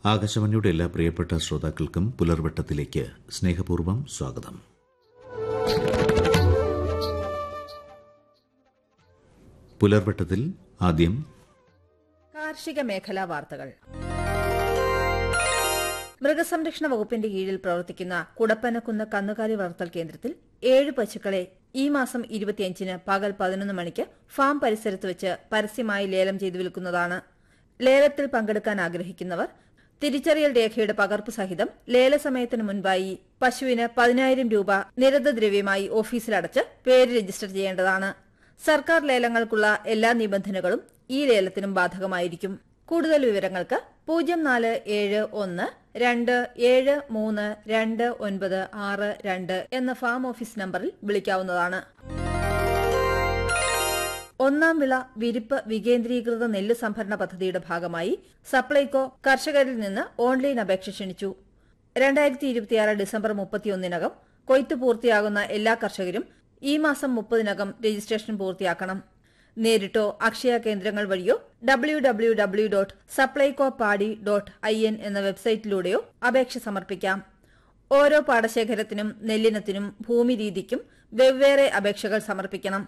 ആകാശവാണിയുടെ എല്ലാ പ്രിയപ്പെട്ട ശ്രോതാക്കൾക്കും പുലർവട്ടത്തിലേക്ക് സ്നേഹപൂർവ്വം സ്വാഗതം പുലർവട്ടത്തിൽ ആദ്യം കാർഷിക മേഖലാ വാർത്തകൾ മൃഗസംരക്ഷണ വകുപ്പിന്റെ കീഴിൽ പ്രവർത്തിക്കുന്ന കുടപ്പനക്കുന്ന് കന്നുകാലി വളർത്തൽ കേന്ദ്രത്തിൽ ഏഴ് പശുക്കളെ ഈ മാസം ഇരുപത്തിയഞ്ചിന് പകൽ പതിനൊന്ന് മണിക്ക് ഫാം പരിസരത്ത് വെച്ച് പരസ്യമായി ലേലം ചെയ്തു വിൽക്കുന്നതാണ് ലേലത്തിൽ പങ്കെടുക്കാൻ ആഗ്രഹിക്കുന്നവർ തിരിച്ചറിയൽ രേഖയുടെ പകർപ്പ് സഹിതം ലേലസമയത്തിന് മുൻപായി പശുവിന് പതിനായിരം രൂപ നിരന്തദ്രവ്യമായി ഓഫീസിലടച്ച് പേര് രജിസ്റ്റർ ചെയ്യേണ്ടതാണ് സർക്കാർ ലേലങ്ങൾക്കുള്ള എല്ലാ നിബന്ധനകളും ഈ ലേലത്തിനും ബാധകമായിരിക്കും കൂടുതൽ വിവരങ്ങൾക്ക് പൂജ്യം നാല് ഏഴ് ഒന്ന് രണ്ട് ഏഴ് മൂന്ന് രണ്ട് ഒൻപത് ആറ് രണ്ട് എന്ന ഫാം ഓഫീസ് നമ്പറിൽ വിളിക്കാവുന്നതാണ് ഒന്നാം വിള വിരിപ്പ് വികേന്ദ്രീകൃത നെല്ല് സംഭരണ പദ്ധതിയുടെ ഭാഗമായി സപ്ലൈകോ കർഷകരിൽ നിന്ന് ഓൺലൈൻ അപേക്ഷ ക്ഷണിച്ചു രണ്ടായിരത്തി ഇരുപത്തിയാറ് ഡിസംബർ മുപ്പത്തിയൊന്നിനകം കൊയ്ത്ത് പൂർത്തിയാകുന്ന എല്ലാ കർഷകരും ഈ മാസം മുപ്പതിനകം രജിസ്ട്രേഷൻ പൂർത്തിയാക്കണം നേരിട്ടോ അക്ഷയ കേന്ദ്രങ്ങൾ വഴിയോ W W W dot Supplyco പാടി ഡോട്ട് ഐ എൻ എന്ന വെബ്സൈറ്റിലൂടെയോ അപേക്ഷ സമർപ്പിക്കാം ഓരോ പാടശേഖരത്തിനും നെല്ലിനത്തിനും ഭൂമി രീതിക്കും വെവ്വേറെ അപേക്ഷകൾ സമർപ്പിക്കണം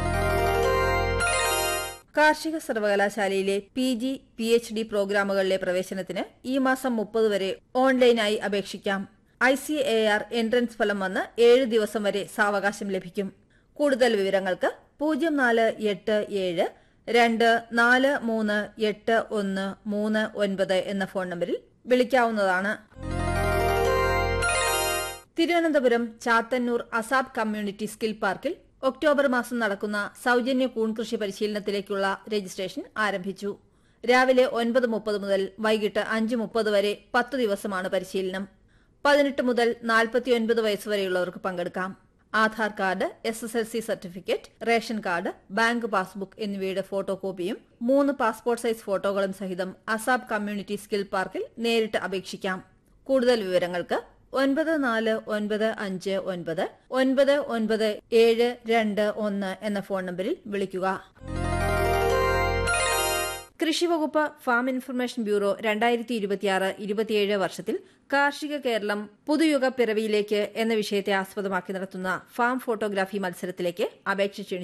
കാർഷിക സർവകലാശാലയിലെ P G P H D പ്രോഗ്രാമുകളിലെ പ്രവേശനത്തിന് ഈ മാസം മുപ്പത് വരെ ഓൺലൈനായി അപേക്ഷിക്കാം I C A R entrance ഫലം വന്ന് ഏഴ് ദിവസം വരെ സാവകാശം ലഭിക്കും കൂടുതൽ വിവരങ്ങൾക്ക് പൂജ്യം നാല് എട്ട് ഏഴ് രണ്ട് നാല് മൂന്ന് എട്ട് ഒന്ന് മൂന്ന് ഒൻപത് എന്ന ഫോൺ നമ്പറിൽ വിളിക്കാവുന്നതാണ് Thiruvananthapuram Chathannur ASAP community skill പാർക്കിൽ ഒക്ടോബർ മാസം നടക്കുന്ന സൌജന്യ കൂൺകൃഷി പരിശീലനത്തിലേക്കുള്ള രജിസ്ട്രേഷൻ ആരംഭിച്ചു രാവിലെ ഒൻപത് മുപ്പത് മുതൽ വൈകിട്ട് അഞ്ച് മുപ്പത് വരെ പത്ത് ദിവസമാണ് പരിശീലനം പതിനെട്ട് മുതൽ നാൽപ്പത്തിയൊൻപത് വയസ്സുവരെയുള്ളവർക്ക് പങ്കെടുക്കാം Aadhaar card S S L C certificate ration card bank passbook എന്നിവയുടെ ഫോട്ടോ കോപ്പിയും മൂന്ന് പാസ്പോർട്ട് സൈസ് ഫോട്ടോകളും സഹിതം അസാബ് കമ്മ്യൂണിറ്റി സ്കിൽ പാർക്കിൽ നേരിട്ട് അപേക്ഷിക്കാം കൂടുതൽ വിവരങ്ങൾക്ക് ഒൻപത് നാല് ഒൻപത് അഞ്ച് ഒൻപത് ഒൻപത് ഒൻപത് ഏഴ് രണ്ട് ഒന്ന് എന്ന ഫോൺ നമ്പറിൽ വിളിക്കുക കൃഷിവകുപ്പ് ഫാം ഇൻഫർമേഷൻ ബ്യൂറോ രണ്ടായിരത്തി ഇരുപത്തിയാറ് ഇരുപത്തിയേഴ് വർഷത്തിൽ കാർഷിക കേരളം പുതുയുഗ പിറവിയിലേക്ക് എന്ന വിഷയത്തെ ആസ്പദമാക്കി നടത്തുന്ന ഫാം ഫോട്ടോഗ്രാഫി മത്സരത്തിലേക്ക് അപേക്ഷ ക്ഷണിച്ചു